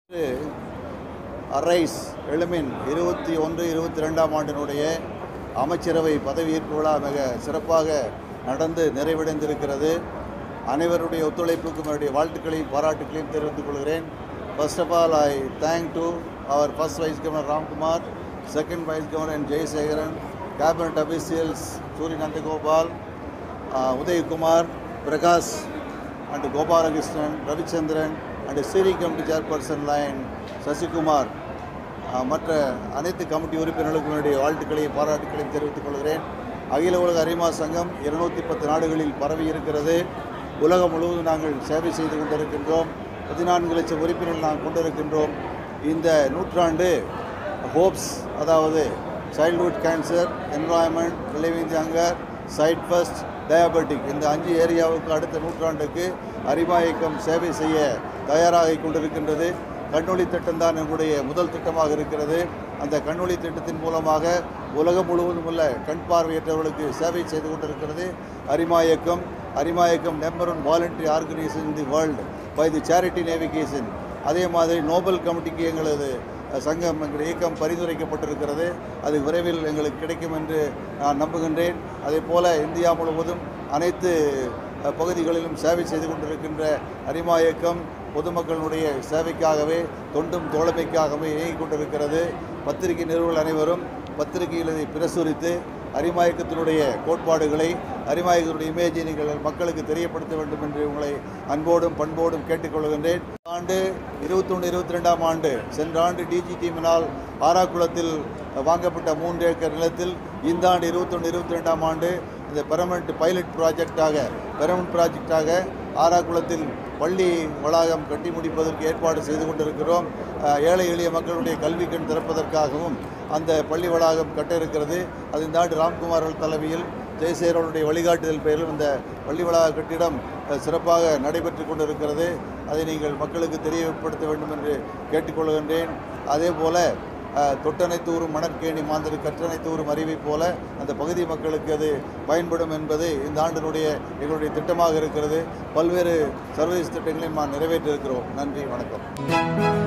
arise எழுமின் இருபத்தி ஒன்று இருபத்தி ரெண்டாம் ஆண்டினுடைய அமைச்சரவை பதவியேற்பு விழா மிக சிறப்பாக நடந்து நிறைவடைந்திருக்கிறது அனைவருடைய ஒத்துழைப்புக்கும் என்னுடைய வாழ்த்துக்களையும் பாராட்டுக்களையும் தெரிவித்துக் கொள்கிறேன் first of all I thank to our first vice governor Ramkumar second vice governor Jayasekaran cabinet officials Suriya Nandagopal uh, Udayakumar Prakash and Gopalakrishnan Ravichandran and steering committee chairperson Lion Sasikumar ah, மற்ற அனைத்து கமிட்டி உறுப்பினர்களுக்கும் என்னுடைய வாழ்த்துக்களையும் பாராட்டுக்களையும் தெரிவித்துக் கொள்கிறேன் அகில உலக அரிமா சங்கம் இருநூத்தி பத்து நாடுகளில் பரவி இருக்கிறது உலகம் முழுவதும் நாங்கள் சேவை செய்து கொண்டிருக்கின்றோம் பதினான்கு லட்சம் உறுப்பினர்கள் நாங்கள் கொண்டிருக்கின்றோம் இந்த நூற்றாண்டு ஹோப்ஸ் அதாவது childhood cancer environment living hunger sight first diabetic இந்த அஞ்சு ஏரியாவுக்கு அடுத்த நூற்றாண்டுக்கு அரிமா இயக்கம் சேவை செய்ய தயாராகி கொண்டிருக்கின்றது கண்ணொளி திட்டம் தான் எங்களுடைய முதல் திட்டமாக இருக்கிறது அந்த கண்ணொளி திட்டத்தின் மூலமாக உலகம் முழுவதும் உள்ள கண் பார்வையற்றவர்களுக்கு சேவை செய்து கொண்டிருக்கிறது அரிமா இயக்கம் அரிமா இயக்கம் number one voluntary organisation in the world by the charity navigation அதே மாதிரி நோபல் கமிட்டிக்கு எங்களது சங்கம் எங்களுடைய இயக்கம் பரிந்துரைக்கப்பட்டிருக்கிறது அது விரைவில் எங்களுக்கு கிடைக்கும் என்று நான் நம்புகின்றேன் அதே போல இந்தியா முழுவதும் அனைத்து அஹ், பகுதிகளிலும் சேவை செய்து கொண்டிருக்கின்ற அரிமா இயக்கம் பொதுமக்களுடைய சேவைக்காகவே தொண்டும் தோழமைக்காகவே இயங்கிக் கொண்டிருக்கிறது பத்திரிகை நிறுவனங்கள் அனைவரும் பத்திரிகையில் இதை பிரசுரித்து அரிமாயக்கத்தினுடைய கோட்பாடுகளை அரிமாயக்கத்தினுடைய இமேஜை நீங்கள் மக்களுக்கு தெரியப்படுத்த வேண்டும் என்று உங்களை அன்போடும் பண்போடும் கேட்டுக்கொள்கின்றேன் இந்த ஆண்டு இருபத்தொன்று இருபத்தி ரெண்டாம் ஆண்டு சென்ற ஆண்டு டிஜி டீமினால் ஆராக்குளத்தில் வாங்கப்பட்ட மூன்று ஏக்கர் நிலத்தில் இந்த ஆண்டு இருபத்தொன்று இருபத்தி ரெண்டாம் ஆண்டு இந்த பெர்மனண்ட் பைலட் ப்ராஜெக்டாக பெர்மனண்ட் ப்ராஜெக்டாக ஆராக்குளத்தில் பள்ளி வளாகம் கட்டி முடிப்பதற்கு ஏற்பாடு செய்து கொண்டிருக்கிறோம் அஹ், ஏழை எளிய மக்களுடைய கல்வி கண் திறப்பதற்காகவும் அந்த பள்ளி வளாகம் கட்ட இருக்கிறது அது இந்த ஆண்டு ராம்குமார் அவர்கள் தலைமையில் ஜெயசேகரனுடைய வழிகாட்டுதல் பெயரில் இந்த பள்ளி வளாக கட்டிடம் அஹ், சிறப்பாக நடைபெற்று கொண்டிருக்கிறது அதை நீங்கள் மக்களுக்கு தெரியப்படுத்த வேண்டும் என்று கேட்டுக்கொள்கின்றேன் அதே போல அஹ், தொட்டனைத்தூரும் மணற்கேணி மாந்தர் கற்றனைத்தூரும் அறிவை போல அந்த பகுதி மக்களுக்கு அது பயன்படும் என்பது இந்த ஆண்டினுடைய எங்களுடைய திட்டமாக இருக்கிறது பல்வேறு சர்வீஸ் திட்டங்களையும் நான் நிறைவேற்றிருக்கிறோம் நன்றி வணக்கம்